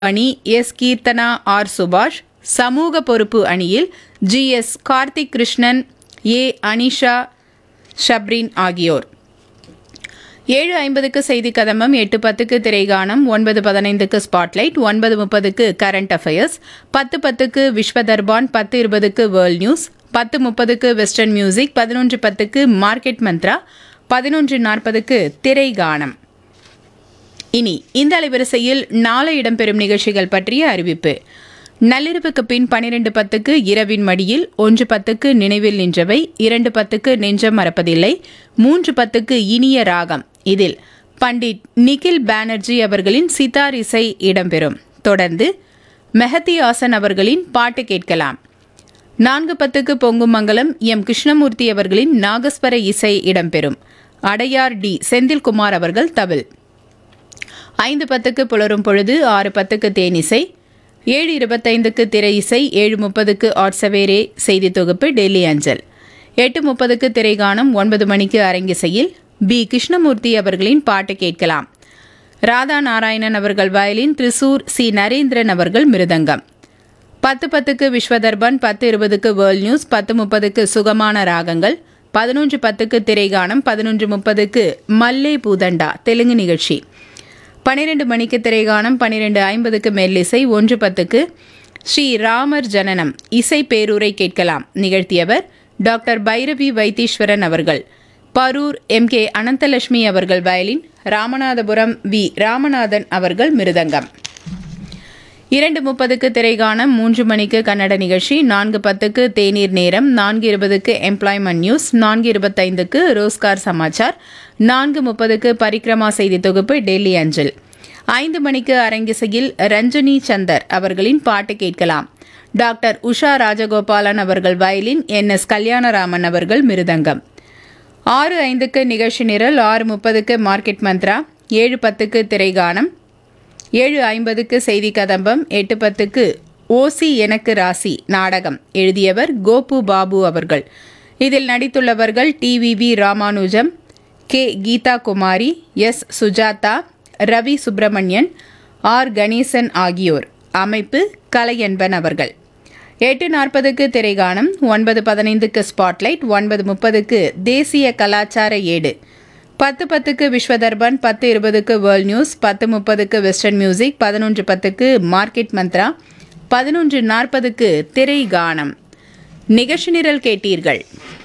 அணி S Keerthana R சுபாஷ் சமூக பொறுப்பு அணியில் G S Karthik Krishnan A Anisha Shabrin ஆகியோர் ஏழு ஐம்பதுக்கு செய்தி கதம்பம் எட்டு பத்துக்கு திரைகானம் ஒன்பது பதினைந்துக்கு ஸ்பாட்லைட் ஒன்பது முப்பதுக்கு கரண்ட் அஃபயர்ஸ் பத்து பத்துக்கு விஸ்வ தர்பான் பத்து இருபதுக்கு வேர்ல்ட் நியூஸ் பத்து முப்பதுக்கு வெஸ்டர்ன் மியூசிக் பதினொன்று பத்துக்கு மார்க்கெட் மந்த்ரா பதினொன்று நாற்பதுக்கு திரைகானம் இனி இந்த அலைவரிசையில் நாளை இடம்பெறும் நிகழ்ச்சிகள் பற்றிய அறிவிப்பு நள்ளிரவுக்கு பின் பனிரெண்டு பத்துக்கு இரவின் மடியில் ஒன்று பத்துக்கு நினைவில் நின்றவை இரண்டு பத்துக்கு நெஞ்சம் மறப்பதில்லை மூன்று பத்துக்கு இனிய ராகம் இதில் பண்டிட் நிகில் பானர்ஜி அவர்களின் சித்தார் இசை இடம்பெறும் தொடர்ந்து மெஹதி ஹாசன் அவர்களின் பாட்டு கேட்கலாம் நான்கு பத்துக்கு பொங்குமங்கலம் எம் கிருஷ்ணமூர்த்தி அவர்களின் நாகஸ்வர இசை இடம்பெறும் அடையார் டி செந்தில்குமார் அவர்கள் தவில் ஐந்து பத்துக்கு புலரும் பொழுது ஆறு பத்துக்கு தேனிசை ஏழு இருபத்தைந்துக்கு திரை இசை ஏழு முப்பதுக்கு ஆட்சவேரே செய்தி தொகுப்பு டெல்லி அஞ்சல் எட்டு முப்பதுக்கு திரைகானம் ஒன்பது மணிக்கு அரங்கிசையில் பி கிருஷ்ணமூர்த்தி அவர்களின் பாட்டு கேட்கலாம் ராதா நாராயணன் அவர்கள் வயலின் திரிசூர் சி நரேந்திரன் அவர்கள் மிருதங்கம் பத்து பத்துக்கு விஸ்வதர்பன் பத்து இருபதுக்கு வேர்ல்ட் நியூஸ் பத்து முப்பதுக்கு சுகமான ராகங்கள் பதினொன்று பத்துக்கு திரைகானம் பதினொன்று முப்பதுக்கு மல்லே பூதண்டா தெலுங்கு நிகழ்ச்சி பனிரெண்டு மணிக்கு திரைகானம் பனிரெண்டு ஐம்பதுக்கு மெல்லிசை ஒன்று பத்துக்கு ஸ்ரீ ராமர் ஜனனம் இசை பேரூரை கேட்கலாம் நிகழ்த்தியவர் டாக்டர் பைரவி வைத்தீஸ்வரன் அவர்கள் பரூர் எம் கே அனந்தலட்சுமி அவர்கள் வயலின் ராமநாதபுரம் வி ராமநாதன் அவர்கள் மிருதங்கம் இரண்டு முப்பதுக்கு திரைகானம் மூன்று மணிக்கு கன்னட நிகழ்ச்சி நான்கு பத்துக்கு தேநீர் நேரம் நான்கு இருபதுக்கு எம்ப்ளாய்மெண்ட் நியூஸ் நான்கு இருபத்தைந்துக்கு ரோஸ்கார் சமாச்சார் நான்கு முப்பதுக்கு பரிக்ரமா செய்தி தொகுப்பு டெல்லி அஞ்சல் ஐந்து மணிக்கு அரங்கிசையில் ரஞ்சனி சந்தர் அவர்களின் பாட்டு கேட்கலாம் டாக்டர் உஷா ராஜகோபாலன் அவர்கள் வயலின் என் எஸ் கல்யாணராமன் அவர்கள் மிருதங்கம் ஆறு ஐந்துக்கு நிகழ்ச்சி நிரல் ஆறு முப்பதுக்கு மார்க்கெட் மந்த்ரா ஏழு பத்துக்கு திரைகானம் ஏழு ஐம்பதுக்கு செய்தி கதம்பம் எட்டு பத்துக்கு ஓசி எனக்கு ராசி நாடகம் எழுதியவர் கோபு பாபு அவர்கள் இதில் நடித்துள்ளவர்கள் TVV Ramanujam K Geetha Kumari S Sujatha Ravi Subramanian R Ganesan ஆகியோர் அமைப்பு கலையன்பன் அவர்கள் எட்டு நாற்பதுக்கு திரைகானம் ஒன்பது பதினைந்துக்கு ஸ்பாட்லைட் ஒன்பது முப்பதுக்கு தேசிய கலாச்சார ஏடு பத்து பத்துக்கு விஸ்வதர்பன் பத்து இருபதுக்கு வேர்ல்ட் நியூஸ் பத்து முப்பதுக்கு வெஸ்டர்ன் மியூசிக் பதினொன்று பத்துக்கு மார்க்கெட் மந்த்ரா பதினொன்று நாற்பதுக்கு திரை கானம் நிகழ்ச்சி நிரல் கேட்டீர்கள்